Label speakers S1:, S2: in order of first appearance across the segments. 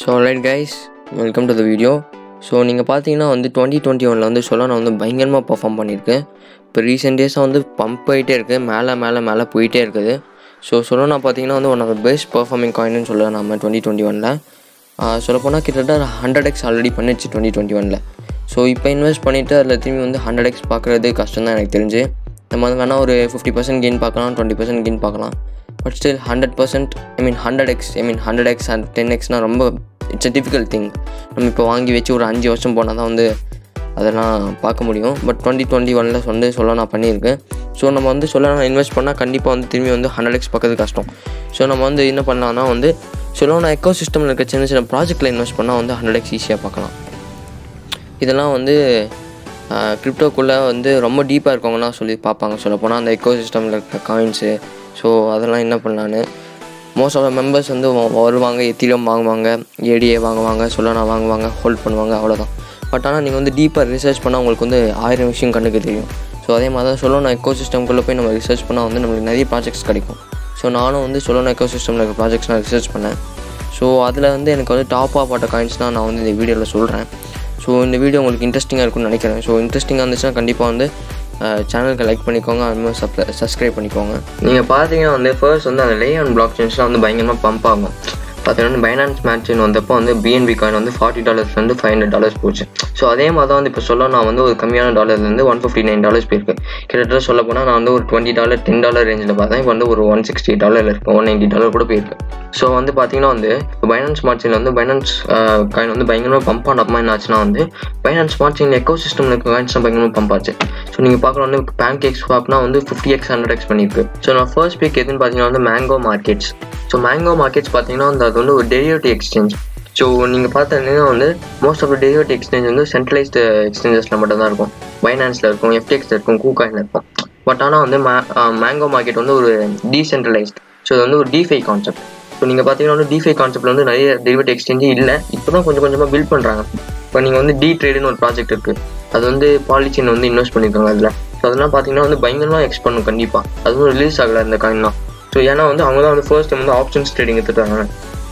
S1: so right guys welcome to the video so நீங்கள் பார்த்தீங்கன்னா வந்து டுவெண்ட்டி டுவெண்ட்டி ஒனில் வந்து சொல்லானா வந்து பயங்கரமாக பர்ஃபார்ம் பண்ணியிருக்கு இப்போ ரீசெண்ட் டேஸாக வந்து பம்ப் ஆகிட்டே இருக்குது மேலே மேலே மேலே போயிட்டே இருக்குது ஸோ சொல்லணும் பார்த்தீங்கன்னா வந்து one of the best performing காயின்னு சொல்லலாம் நம்ம டுவெண்ட்டி டுவெண்ட்டி ஒனில் சொல்லப்போனால் கிட்டத்தட்ட ஹண்ட்ரட் எக்ஸ் ஆல்ரெடி பண்ணிடுச்சு டுவெண்ட்டி டுவெண்ட்டி ஒனில் ஸோ இப்போ இன்வெஸ்ட் பண்ணிவிட்டு அதில் திரும்பி வந்து ஹண்ட்ரட் எக்ஸ் பார்க்குறது கஷ்டம் தான் எனக்கு தெரிஞ்சு நம்ம வந்து வேணால் ஒரு ஃபிஃப்டி பர்சன்ட் கெயின் பார்க்கலாம் டுவெண்ட்டி பர்சன்ட் கெயின் பார்க்கலாம் but still hundred percent I mean hundred x I mean hundred x and ten எக்ஸ்னால் ரொம்ப இட்ஸ் அ டிஃபிகல்ட் திங் நம்ம இப்போ வாங்கி வச்சு ஒரு அஞ்சு வருஷம் போனால் தான் வந்து அதெல்லாம் பார்க்க முடியும் பட் டுவெண்ட்டி டுவெண்ட்டி ஒனில் வந்து சொல்ல நான் பண்ணியிருக்கேன் ஸோ நம்ம வந்து சொல்ல நான் இன்வெஸ்ட் பண்ணால் கண்டிப்பாக வந்து திரும்பி வந்து ஹண்ட்ரட் எக்ஸ் பார்க்கறது கஷ்டம் ஸோ நம்ம வந்து என்ன பண்ணலாம்னா வந்து சொல்லணும் எக்கோ சிஸ்டமில் இருக்க சின்ன சின்ன ப்ராஜெக்ட்டில் இன்வெஸ்ட் பண்ணால் வந்து ஹண்ட்ரட் எக்ஸ் ஈஸியாக பார்க்கலாம் இதெல்லாம் வந்து கிரிப்டோக்குள்ளே வந்து ரொம்ப டீப்பாக இருக்கவங்கன்னா சொல்லி பார்ப்பாங்க சொல்லப்போனால் அந்த எக்கோ சிஸ்டமில் இருக்க காயின்ஸு ஸோ அதெல்லாம் என்ன பண்ணலான்னு மோஸ்ட் ஆஃப் த மெம்பர்ஸ் வந்து வ- வருவாங்க எத்திரியம் வாங்குவாங்க ஏடிஏ வாங்குவாங்க சொல்லனா வாங்குவாங்க ஹோல்ட் பண்ணுவாங்க அவ்வளோதான் பட் ஆனால் நீங்கள் வந்து டீப்பாக ரிசர்ச் பண்ணால் உங்களுக்கு வந்து ஆயிரம் விஷயம் கண்ணுக்கு தெரியும் ஸோ அதே மாதிரி தான் சொல்லணும் எக்கோ சிஸ்டம்குள்ளே போய் நம்ம ரிசர்ச் பண்ணால் வந்து நம்மளுக்கு நிறைய ப்ராஜெக்ட்ஸ் கிடைக்கும் ஸோ நானும் வந்து சொல்லணும் எக்கோ சிஸ்டமில் இருக்க ப்ராஜெக்ட்ஸ் நான் ரிசர்ச் பண்ணேன் ஸோ அதில் வந்து எனக்கு வந்து டாப் ஆஃப் ஆட்ட காயின்ஸ் தான் நான் வந்து இந்த வீடியோவில் சொல்கிறேன் ஸோ இந்த வீடியோ உங்களுக்கு இன்ட்ரெஸ்டிங்காக இருக்கும்னு நினைக்கிறேன் ஸோ இன்ட்ரெஸ்டிங்காக இருந்துச்சுன்னா கண்டிப்பாக வந்து சேனலுக்கு லைக் பண்ணிக்கோங்க அது மாதிரி சப்ளை சப்ஸ்கிரைப் பண்ணிக்கோங்க நீங்கள் பார்த்தீங்கன்னா வந்து ஃபர்ஸ்ட் வந்து அந்த லே அண்ட் பிளாக் செயின்ஸ்லாம் வந்து பயங்கரமாக பம்ப் ஆகும் பார்த்தீங்கன்னா பைனான்ஸ் மேட்ச்னு வந்தப்போ வந்து பிஎன்பி காயின் வந்து ஃபார்ட்டி டாலர்ஸ்லேருந்து ஃபைவ் ஹண்ட்ரட் டாலர்ஸ் போச்சு ஸோ அதே மாதிரி தான் வந்து இப்போ சொல்ல நான் வந்து ஒரு கம்மியான டாலர்லேருந்து ஒன் ஃபிஃப்டி நைன் டாலர்ஸ் போயிருக்கு கிட்டத்தட்ட சொல்ல போனால் நான் வந்து ஒரு டுவெண்ட்டி டாலர் டென் டாலர் ரேஞ்சில் பார்த்தேன் இப்போ வந்து ஒரு ஒன் சிக்ஸ்டி டாலரில் இருக்கு ஒன் நைன்ட்டி டாலர் கூட போயிருக்கு ஸோ வந்து பார்த்தீங்கன்னா வந்து இப்போ பைனான்ஸ் ஸ்மார்ட் செயினில் வந்து பைனான்ஸ் காயின் வந்து பயங்கரமாக பம்ப் ஆனப்பமா என்ன ஆச்சுன்னா வந்து பைனான்ஸ் ஸ்மார்ட் செயின் எக்கோ சிஸ்டமில் இருக்க காயின்ஸ் பயங்கரமாக பம்ப் ஆச்சு ஸோ நீங்கள் பார்க்கலாம் வந்து பேன் கேக் ஸ்வாப்னா வந்து ஃபிஃப்டி எக்ஸ் ஹண்ட்ரட் எக்ஸ் பண்ணியிருக்கு ஸோ நான் ஃபர்ஸ்ட் பிக் எதுன்னு பார்த்தீங்கன்னா வந்து mango markets so mango markets பார்த்தீங்கன்னா வந்து அது வந்து ஒரு டெரிவேட்டிவ் எக்ஸ்சேஞ்ச் ஸோ நீங்கள் பார்த்தீங்கன்னா வந்து most of the derivative exchange வந்து சென்ட்ரலைஸ்டு எக்ஸ்சேஞ்சஸில் மட்டும் தான் இருக்கும் பைனான்ஸில் இருக்கும் எஃப்டிஎக்ஸில் இருக்கும் கூகாயில் இருக்கும் பட் ஆனால் வந்து மேங்கோ மார்க்கெட் வந்து ஒரு டீசென்ட்ரலைஸ்ட் ஸோ இது வந்து ஒரு டிஃபை கான்செப்ட் ஸோ நீங்கள் பார்த்தீங்கன்னா வந்து டிஃபை கான்செப்ட்ல வந்து நிறைய டெரிவேட்டிவ் எக்ஸ்சேஞ்சு இல்லை இப்போ தான் கொஞ்சம் கொஞ்சமாக பில்ட் பண்ணுறாங்க இப்போ நீங்கள் வந்து டி ட்ரேடுன்னு ஒரு ப்ராஜெக்ட் இருக்குது அது வந்து பாலிச்சின் வந்து இன்வெஸ்ட் பண்ணியிருக்காங்க அதில் ஸோ அதெல்லாம் பார்த்தீங்கன்னா வந்து பயங்கரமாக எக்ஸ் பண்ணும் கண்டிப்பாக அதுவும் ரிலீஸ் ஆகலை இந்த காயின்லாம் ஸோ ஏன்னா வந்து அவங்க தான் வந்து ஃபர்ஸ்ட் டைம் வந்து ஆப்ஷன்ஸ் ட்ரேடிங் எடுத்துட்டாங்க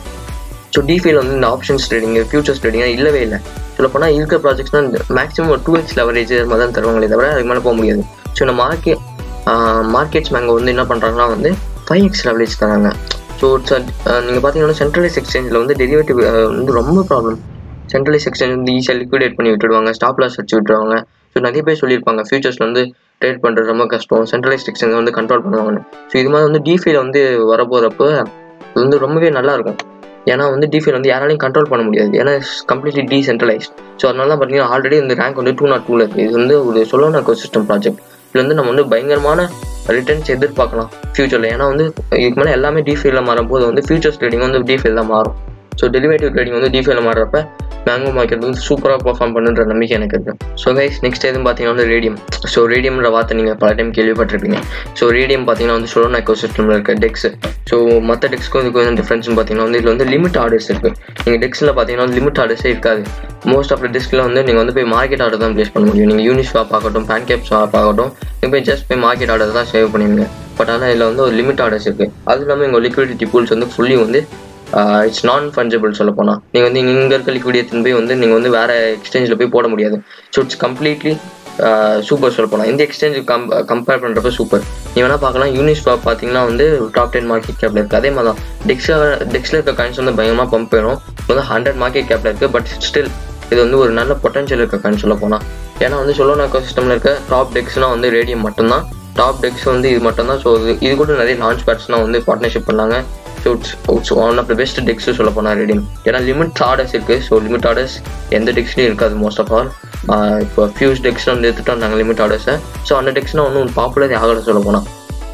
S1: ஸோ டிஃபியில் வந்து இந்த ஆப்ஷன்ஸ் ட்ரேடிங் ஃபியூச்சர்ஸ் ட்ரேடிங் இல்லவே இல்லை சொல்ல போனால் இருக்கிற ப்ராஜெக்ட்ஸ்னால் மேக்ஸிமம் ஒரு டூ எக்ஸ் லெவரேஜ் அது மாதிரி தான் தருவாங்களே தவிர அதுக்கு மேலே போக முடியாது ஸோ இந்த மார்க்கெட் மார்க்கெட்ஸ் மேங்க வந்து என்ன பண்ணுறாங்கன்னா வந்து ஃபைவ் எக்ஸ் லெவரேஜ் தராங்க ஸோ நீங்கள் பார்த்தீங்கன்னா சென்ட்ரலைஸ் எக்ஸ்சேஞ்சில் வந்து டெரிவேட்டிவ் வந்து ரொம்ப ப்ராப்ளம் சென்ட்ரலைஸ் எக்ஸ்சேஞ்ச் வந்து ஈஸியாக லிக்விடேட் பண்ணி விட்டுடுவாங்க ஸ்டாப் லாஸ் வச்சு விட்டுருவாங்க ஸோ நிறைய பேர் சொல்லியிருப்பாங்க ஃபியூச்சர்ஸில் வந்து ட்ரேட் பண்ணுறது ரொம்ப கஷ்டம் சென்ட்ரலைஸ்ட் எக்ஸ்சேஞ்ச் வந்து கண்ட்ரோல் பண்ணுவாங்கன்னு ஸோ இது மாதிரி வந்து டிஃபைல வந்து வரப்போகிறப்ப இது வந்து ரொம்பவே நல்லா இருக்கும் ஏன்னா வந்து டிஃபைல் வந்து யாராலையும் கண்ட்ரோல் பண்ண முடியாது ஏன்னா கம்ப்ளீட்லி டீசென்ட்ரலைஸ்ட் ஸோ அதனால தான் பார்த்தீங்கன்னா ஆல்ரெடி இந்த ரேங்க் வந்து டூ நாட் டூவில் இருக்குது இது வந்து ஒரு சொல்லணும் சிஸ்டம் ப்ராஜெக்ட் இதில் வந்து நம்ம வந்து பயங்கரமான ரிட்டர்ன்ஸ் எதிர்பார்க்கலாம் ஃபியூச்சரில் ஏன்னா வந்து இதுக்கு மேலே எல்லாமே டிஃபைல மாறும்போது வந்து ஃபியூச்சர்ஸ் ட்ரேடிங் வந்து டிஃபைல் தான் மாறும் ஸோ டெலிவேட்டிவ் ட்ரேடிங் வந்து டிஃபைல மாறுறப்ப மேங்கோ மார்க்கெட் வந்து சூப்பராக பர்ஃபார்ம் பண்ணுன்ற நம்பிக்கை எனக்கு இருக்குது ஸோ கைஸ் நெக்ஸ்ட் எதுவும் பார்த்தீங்கன்னா வந்து ரேடியம் ஸோ ரேடியம்ன்ற வார்த்தை நீங்கள் பல டைம் கேள்விப்பட்டிருப்பீங்க ஸோ ரேடியம் பார்த்தீங்கன்னா வந்து சொல்லணும் எக்கோ சிஸ்டமில் இருக்க டெக்ஸ் ஸோ மற்ற டெக்ஸ்க்கும் இதுக்கு வந்து டிஃப்ரென்ஸ்னு பார்த்தீங்கன்னா வந்து இதில் வந்து லிமிட் ஆர்டர்ஸ் இருக்குது நீங்கள் டெக்ஸில் பார்த்தீங்கன்னா வந்து லிமிட் ஆர்டர்ஸே இருக்காது மோஸ்ட் ஆஃப் த டெஸ்கில் வந்து நீங்கள் வந்து போய் மார்க்கெட் ஆர்டர் தான் ப்ளேஸ் பண்ண முடியும் நீங்கள் யூனிட் ஸ்வாப் ஆகட்டும் பேன்கேப் ஸ்வாப் ஆகட்டும் நீங்கள் போய் ஜஸ்ட் போய் மார்க்கெட் ஆர்டர் தான் சேவ் பண்ணிடுங்க பட் ஆனால் இதில் வந்து ஒரு லிமிட் ஆர்டர்ஸ் இருக்குது அது இல்லாமல் எங்கள் லிக்விடிட்டி பூல்ஸ் வந்து ஃபுல்லி வந்து இட்ஸ் நான் ஃபஞ்சபிள் சொல்ல போனால் நீங்கள் வந்து இங்கே இருக்க லிக்விடியத்தின் போய் வந்து நீங்கள் வந்து வேறு எக்ஸ்சேஞ்சில் போய் போட முடியாது ஸோ இட்ஸ் கம்ப்ளீட்லி சூப்பர் சொல்ல போனால் இந்த எக்ஸ்சேஞ்ச் கம் கம்பேர் பண்ணுறப்ப சூப்பர் நீ வேணால் பார்க்கலாம் யூனிஸ்வாப் பார்த்தீங்கன்னா வந்து டாப் டென் மார்க்கெட் கேப்பில் இருக்குது அதே மாதிரி தான் டெக்ஸில் டெக்ஸில் இருக்க காயின்ஸ் வந்து பயங்கரமாக பம்ப் வேணும் இப்போ வந்து ஹண்ட்ரட் மார்க்கெட் கேப்பில் இருக்குது பட் ஸ்டில் இது வந்து ஒரு நல்ல பொட்டன்ஷியல் இருக்க காயின் சொல்ல போனால் ஏன்னா வந்து சொல்லணும் எக்கோ சிஸ்டமில் இருக்க டாப் டெக்ஸ்னால் வந்து ரேடியம் மட்டும்தான் டாப் டெக்ஸ் வந்து இது மட்டும்தான் ஸோ இது இது கூட நிறைய லான்ச் பேட்ஸ்லாம் வந்து பார்ட்னர்ஷிப் பண்ணாங்க so it's it's one of the best DEXs சொல்ல போனால் ரேடியம் ஏன்னா லிமிட் ஆர்டர்ஸ் இருக்குது ஸோ லிமிட் ஆர்டர்ஸ் எந்த டெக்ஸ்லையும் இருக்காது மோஸ்ட் ஆஃப் ஆல் இப்போ ஃபியூஸ் டெக்ஸில் வந்து எடுத்துகிட்டு வந்தாங்க லிமிட் ஆர்டர்ஸை ஸோ அந்த டெக்ஸ்னால் ஒன்றும் பாப்புலர் ஆகலை சொல்ல போனால்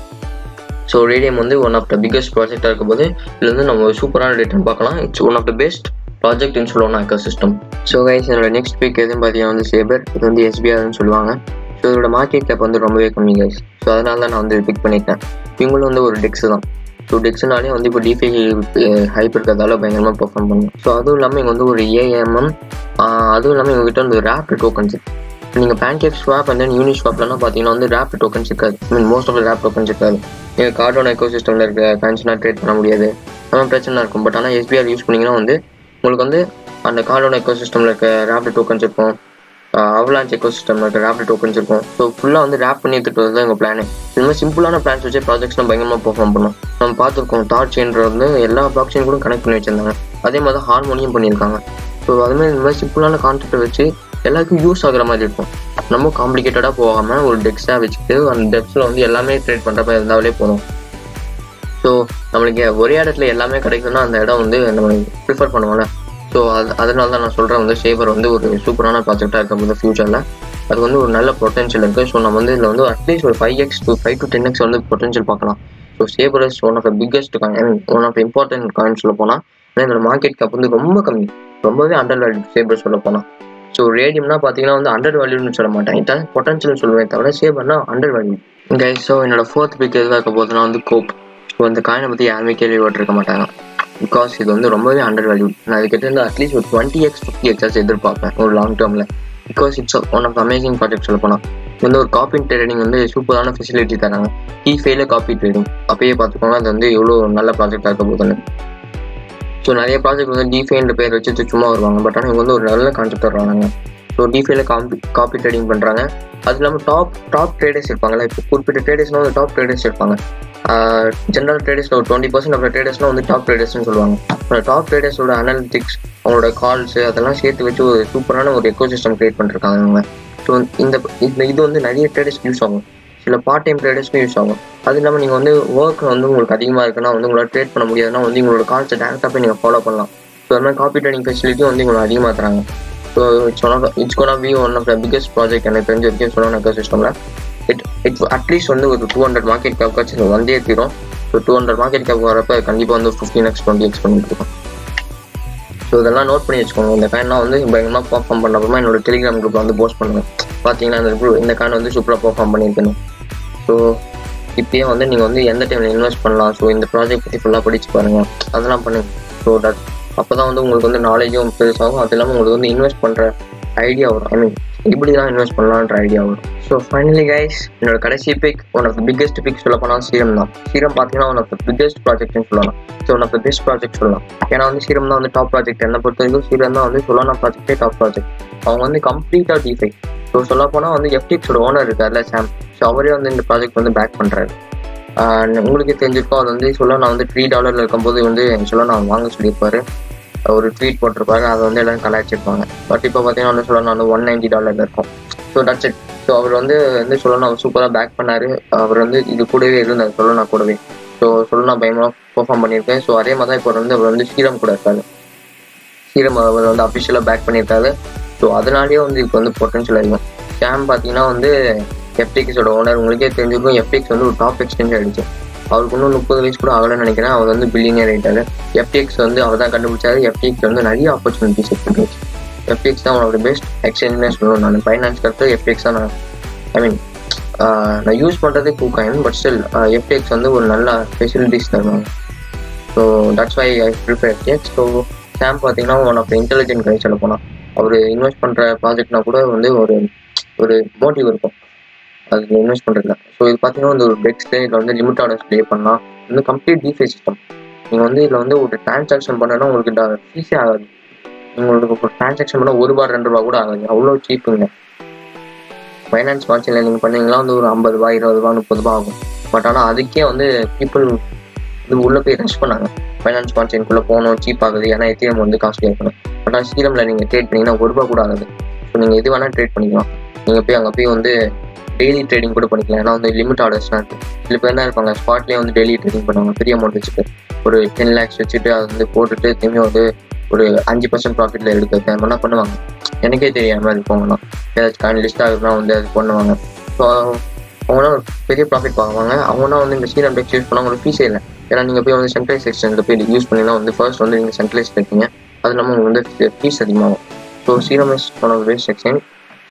S1: ஸோ ரேடியம் வந்து ஒன் ஆஃப் த பிக்கஸ்ட் ப்ராஜெக்டாக இருக்கும்போது இதில் வந்து நம்ம சூப்பரான ரிட்டர்ன் பார்க்கலாம் it's one of the best ப்ராஜெக்ட்னு சொல்லணும் எக்கோ சிஸ்டம் ஸோ கைஸ் என்னோட நெக்ஸ்ட் பிக் எதுன்னு பார்த்தீங்கன்னா வந்து சேபர் இது வந்து எஸ்பிஆர்னு சொல்லுவாங்க ஸோ இதோட மார்க்கெட் கேப் வந்து ரொம்பவே கம்மி கைஸ் ஸோ அதனால தான் நான் வந்து பிக் பண்ணிட்டேன் இவங்களும் வந்து ஒரு டெக்ஸ் தான் ஸோ டெக்ஸ்னாலே வந்து இப்போ டிஃபை ஹைப் இருக்கிறதால பயங்கரமாக பெர்ஃபார்ம் பண்ணும் ஸோ அதுவும் இல்லாமல் இங்கே வந்து ஒரு ஏஎம்எம் அதுவும் இல்லாமல் எங்ககிட்ட வந்து ரேப் டோக்கன்ஸ் நீங்கள் பேன்கேக் ஸ்வாப் அண்ட் தென் யூனிட் ஸ்வாப்லாம் பார்த்தீங்கன்னா வந்து ரேப் டோக்கன்ஸ் இருக்காது I mean most of wrap tokens இருக்காது நீங்கள் கார்டோன் எக்கோ சிஸ்டமில் இருக்க காயின்ஸ்லாம் ட்ரேட் பண்ண முடியாது நம்ம பிரச்சனை இருக்கும் பட் ஆனால் எஸ்பிஆர் யூஸ் பண்ணிங்கன்னா வந்து உங்களுக்கு வந்து அந்த கார்டோட எக்கோ சிஸ்டமில் இருக்க ரேப்ட் டோக்கன்ஸ் இருக்கும் அவலான்ச் எக்கோ சிஸ்டமில் இருக்க ரேப்ட் டோக்கன்ஸ் இருக்கும் ஸோ ஃபுல்லாக வந்து ரேப் பண்ணி எடுத்துகிட்டு வரது எங்கள் பிளான் இது மாதிரி சிம்பிளான பிளான்ஸ் வச்சு ப்ராஜெக்ட்ஸ் நம்ம பயங்கரமாக பெர்ஃபார்ம் பண்ணோம் நம்ம பார்த்துருக்கோம் தாட் செயின்ற வந்து எல்லா பிளாக் செயின் கூட கனெக்ட் பண்ணி வச்சிருந்தாங்க அதே மாதிரி தான் ஹார்மோனியம் பண்ணியிருக்காங்க ஸோ அதுமாதிரி இந்த மாதிரி சிம்பிளான கான்செப்டை வச்சு எல்லாருக்கும் யூஸ் ஆகுற மாதிரி இருக்கும் ரொம்ப காம்ப்ளிகேட்டடாக போகாமல் ஒரு டெக்ஸாக வச்சுட்டு அந்த டெப்ஸில் வந்து எல்லாமே ட்ரேட் பண்ணுற மாதிரி இருந்தாலே போதும் ஸோ நம்மளுக்கு ஒரே இடத்துல எல்லாமே கிடைக்கும்னா அந்த இடம் வந்து நம்ம ப்ரிஃபர் பண்ணுவோம்ல ஸோ அது அதனால தான் நான் சொல்கிறேன் வந்து சேவர் வந்து ஒரு சூப்பரான ப்ராஜெக்டாக இருக்க போது ஃபியூச்சரில் அது வந்து ஒரு நல்ல பொட்டன்ஷியல் இருக்குது ஸோ நம்ம வந்து இதில் வந்து அட்லீஸ்ட் ஒரு five X to five to ten X வந்து பொட்டன்ஷியல் பார்க்கலாம் so saver is one of the biggest coin I mean one of important coin சொல்ல போனால் இதோட மார்க்கெட் கேப் வந்து ரொம்ப கம்மி ரொம்பவே அண்டர் வேல்யூ சேவர் சொல்ல போனால் ஸோ ரேடியம்னா பார்த்தீங்கன்னா வந்து அண்டர் வேல்யூன்னு சொல்ல மாட்டேன் இதான் பொட்டன்ஷியல் சொல்லுவேன் தவிர சேவர்னா அண்டர் வேல்யூ கைஸ் ஸோ என்னோட ஃபோர்த் பிக் எதுவாக இருக்க போதுன்னா வந்து கோப் ஸோ இந்த காயினை பற்றி யாருமே கேள்விப்பட்டிருக்க மாட்டாங்க பிகாஸ் இது வந்து ரொம்பவே அண்டர் வேல்யூ நான் அதுக்கிட்ட இருந்து அட்லீஸ்ட் ஒரு டுவெண்ட்டி எக்ஸ் ஃபிஃப்டி எக்ஸாஸ் எதிர்பார்ப்பேன் ஒரு லாங் டேர்மில் because it's one of amazing project சொல்ல போனால் வந்து ஒரு காப்பி ட்ரேடிங் வந்து சூப்பரான ஃபெசிலிட்டி தராங்க கீ ஃபெயில காப்பி ட்ரேடிங் அப்பயே பார்த்துக்கோங்க அது வந்து எவ்வளோ நல்ல ப்ராஜெக்டாக இருக்க போதுன்னு ஸோ நிறைய ப்ராஜெக்ட் வந்து டிஃபைன்ற பேர் வச்சுட்டு சும்மா வருவாங்க பட் ஆனால் இவங்க வந்து ஒரு நல்ல கான்செப்ட் வர்றாங்க ஸோ டிஃபைல காப்பி காப்பி ட்ரேடிங் பண்ணுறாங்க அது இல்லாமல் டாப் டாப் ட்ரேடர்ஸ் இருப்பாங்கல்ல இப்போ குறிப்பிட்ட ட்ரேடர்ஸ்னால் வந்து டாப் ட்ரேடர்ஸ் இருப்பாங்க ஜென்ரல் ட்ரேடர்ஸில் ஒரு டுவெண்ட்டி பர்சன்ட் ஆஃப் ட்ரேடர்ஸ்னால் வந்து டாப் ட்ரேடர்ஸ்னு சொல்லுவாங்க அந்த டாப் ட்ரேடர்ஸோட அனாலிட்டிக்ஸ் அவங்களோட கால்ஸ் அதெல்லாம் சேர்த்து வச்சு ஒரு சூப்பரான ஒரு எக்கோ சிஸ்டம் கிரியேட் பண்ணிருக்காங்க அவங்க ஸோ இந்த இந்த இது வந்து நிறைய ட்ரேடர்ஸ்க்கு யூஸ் ஆகும் சில பார்ட் டைம் ட்ரேடர்ஸ்க்கும் யூஸ் ஆகும் அது இல்லாமல் நீங்கள் வந்து ஒர்க் வந்து உங்களுக்கு அதிகமாக இருக்குன்னா வந்து உங்களால் ட்ரேட் பண்ண முடியாதுன்னா வந்து உங்களோட கால்ஸை டேரெக்டாக போய் நீங்கள் ஃபாலோ பண்ணலாம் ஸோ அது மாதிரி காப்பி ட்ரேடிங் ஃபெசிலிட்டியும் வந்து உங்களுக்கு அதிகமாக தராங்க so it's one of it's gonna be one of the biggest project எனக்கு தெரிஞ்ச வரைக்கும் சொல்லணும் எக்கோ சிஸ்டமில் இட் இட் அட்லீஸ்ட் வந்து ஒரு டூ ஹண்ட்ரட் மார்க்கெட் கேப்காச்சும் வந்தே தீரும் so two hundred market cap வரப்போ கண்டிப்பாக வந்து ஃபிஃப்டின் எக்ஸ் டுவெண்ட்டி எக்ஸ் பண்ணிட்டு இருக்கோம் ஸோ இதெல்லாம் நோட் பண்ணி வச்சுக்கோங்க இந்த காயின்லாம் வந்து பயங்கரமாக பர்ஃபார்ம் பண்ணப்பறமா என்னோட டெலிகிராம் குரூப்பில் வந்து போஸ்ட் பண்ணுவேன் பார்த்தீங்கன்னா இந்த குரூப் இந்த காயின் வந்து சூப்பராக பர்ஃபார்ம் பண்ணியிருக்கணும் ஸோ இப்பயே வந்து நீங்கள் வந்து எந்த டைமில் இன்வெஸ்ட் பண்ணலாம் ஸோ இந்த ப்ராஜெக்ட் பற்றி ஃபுல்லாக படிச்சு பாருங்கள் அதெல்லாம் பண்ணுங்க ஸோ தட் அப்போ தான் வந்து உங்களுக்கு வந்து நாலேஜும் பெருசாகும் அது இல்லாமல் உங்களுக்கு வந்து இன்வெஸ்ட் பண்ணுற ஐடியா வரும் ஐ மீன் இப்படி தான் இன்வெஸ்ட் பண்ணலான்ற ஐடியா வரும் ஸோ ஃபைனலி கைஸ் என்னோட கடைசி pick one of the biggest pick சொல்ல போனால் சீரம் தான் சீரம் பார்த்தீங்கன்னா ஒன் ஆஃப் த பிக்கஸ்ட் ப்ராஜெக்ட்னு சொல்லலாம் so one of the best project சொல்லலாம் ஏன்னா வந்து சீரம் தான் வந்து டாப் ப்ராஜெக்ட் என்ன பொறுத்த வரைக்கும் சீரம் தான் வந்து சொல்லானா ப்ராஜெக்டே டாப் ப்ராஜெக்ட் அவங்க வந்து கம்ப்ளீட்டாக டிஃபை ஸோ சொல்ல போனால் வந்து எஃப்டிக்ஸோட ஓனர் இருக்கார்ல சாம் ஸோ அவரே வந்து இந்த ப்ராஜெக்ட் வந்து பேக் பண்ணுறாரு உங்களுக்கே தெரிஞ்சிருக்கோம் அது வந்து சொல்ல நான் வந்து த்ரீ டாலரில் இருக்கும்போது வந்து சொல்ல நான் வாங்க சொல்லியிருப்பாரு ஒரு ட்வீட் போட்டிருப்பாரு அதை வந்து எல்லாரும் கலாய்ச்சிருப்பாங்க பட் இப்போ பார்த்தீங்கன்னா வந்து சொல்ல நான் வந்து ஒன் நைன்டி டாலரில் இருக்கும் ஸோ டட்ஸ் இட் ஸோ அவர் வந்து வந்து சொல்ல நான் சூப்பராக பேக் பண்ணார் அவர் வந்து இது கூடவே இருந்தார் சொல்ல நான் கூடவே ஸோ சொல்ல நான் பயமாக பெர்ஃபார்ம் பண்ணியிருக்கேன் ஸோ அதே மாதிரி தான் இப்போ வந்து அவர் வந்து ஸ்ரீரம் கூட இருக்காரு ஸ்ரீரம் அவர் வந்து அஃபிஷியலாக பேக் பண்ணியிருக்காரு ஸோ அதனாலேயே வந்து இப்போ வந்து பொட்டன்ஷியல் அதிகம் ஷாம் பார்த்தீங்கன்னா வந்து எஃப்டிக்ஸோட ஓனர் உங்களுக்கே தெரிஞ்சிருக்கும் எஃப்டிக்ஸ் வந்து ஒரு டாப் எக்ஸ்சேஞ்ச் ஆகிடுச்சு அவருக்கு இன்னும் முப்பது வயசு கூட ஆகலன்னு நினைக்கிறேன் அவர் வந்து பில்லியனியர் ஆகிட்டாரு எஃப்டிஎக்ஸ் வந்து அவர் தான் கண்டுபிடிச்சாரு எஃப்டிஎக்ஸ் வந்து நிறைய ஆப்பர்ச்சுனிட்டிஸ் இருக்கு எஃப்டிஎக்ஸ் தான் அவனோட பெஸ்ட் எக்ஸ்சேஞ்சுனே சொல்லணும் நான் ஃபைனான்ஸ் கருத்து எஃப்டிஎக்ஸ் தான் நான் ஐ மீன் நான் யூஸ் பண்ணுறதே கூக்காயின் பட் ஸ்டில் எஃப்டிஎக்ஸ் வந்து ஒரு நல்ல ஃபெசிலிட்டிஸ் தருவாங்க so that's why I prefer FTX so Sam பார்த்தீங்கன்னா ஒன் ஆஃப் இன்டெலிஜென்ட் கை சொல்ல போனால் அவர் இன்வெஸ்ட் பண்ணுற ப்ராஜெக்ட்னா கூட வந்து ஒரு ஒரு மோட்டிவ் இருக்கும் அதுக்கு இன்வெஸ்ட் பண்ணுறதுல ஸோ இது பார்த்தீங்கன்னா வந்து ஒரு டெக்ஸ்ட்டு இதில் வந்து லிமிட் ஆர்டர்ஸ் ப்ளே பண்ணலாம் வந்து கம்ப்ளீட் டிஃபை சிஸ்டம் நீங்கள் வந்து இதில் வந்து ஒரு டிரான்சாக்ஷன் பண்ணனா உங்களுக்கு ஃபீஸே ஆகாது உங்களுக்கு ஒரு டிரான்சாக்ஷன் பண்ணால் ஒரு ரூபா ரெண்டு ரூபா கூட ஆகாது அவ்வளோ சீப்புங்க ஃபைனான்ஸ் மார்ச்சில் நீங்கள் பண்ணீங்களா வந்து ஒரு ஐம்பது ரூபா இருபது ரூபா முப்பது ரூபா ஆகும் பட் ஆனால் அதுக்கே வந்து பீப்புள் இது உள்ளே போய் ரஷ் பண்ணாங்க ஃபைனான்ஸ் மார்ச்சின்குள்ளே போகணும் சீப் ஆகுது ஏன்னா எத்திஎம் வந்து காஸ்ட்லியாக இருக்கணும் பட் ஆனால் சீரமில் நீங்கள் ட்ரேட் பண்ணிங்கன்னா ஒரு ரூபா கூட ஆகுது ஸோ நீங்கள் எது வேணால் ட்ரேட் பண்ணிக்கலாம் நீங்கள் போய் அங்கே போய் வந்து டெய்லி ட்ரேடிங் கூட பண்ணிக்கலாம் ஏன்னா வந்து லிமிட் ஆர்டர்ஸ்லாம் இருக்குது சில பேர் என்ன இருப்பாங்க ஸ்பாட்லேயே வந்து டெய்லி ட்ரேடிங் பண்ணுவாங்க பெரிய அமௌண்ட் வச்சுட்டு ஒரு டென் லேக்ஸ் வச்சுட்டு அதை வந்து போட்டுட்டு திரும்பி வந்து ஒரு அஞ்சு பர்சன்ட் ப்ராஃபிட்டில் எடுக்கிறது அந்த மாதிரிலாம் பண்ணுவாங்க எனக்கே தெரியாமல் அது போங்கன்னா ஏதாச்சும் காயின் லிஸ்ட் ஆகுதுன்னா வந்து அது பண்ணுவாங்க ஸோ அவங்களாம் ஒரு பெரிய ப்ராஃபிட் பார்க்குவாங்க அவங்கன்னா வந்து இந்த சீரம் டெக்ஸ் யூஸ் பண்ண உங்களுக்கு ஃபீஸே இல்லை ஏன்னா நீங்கள் போய் வந்து சென்ட்ரலைஸ் எக்ஸ்சேஞ்சில் போய் யூஸ் பண்ணினா வந்து ஃபர்ஸ்ட் வந்து நீங்கள் சென்ட்ரலைஸ் இருக்கீங்க அது இல்லாமல் உங்களுக்கு வந்து ஃபீஸ் அதிகமாகும் so Serum is one of best exchange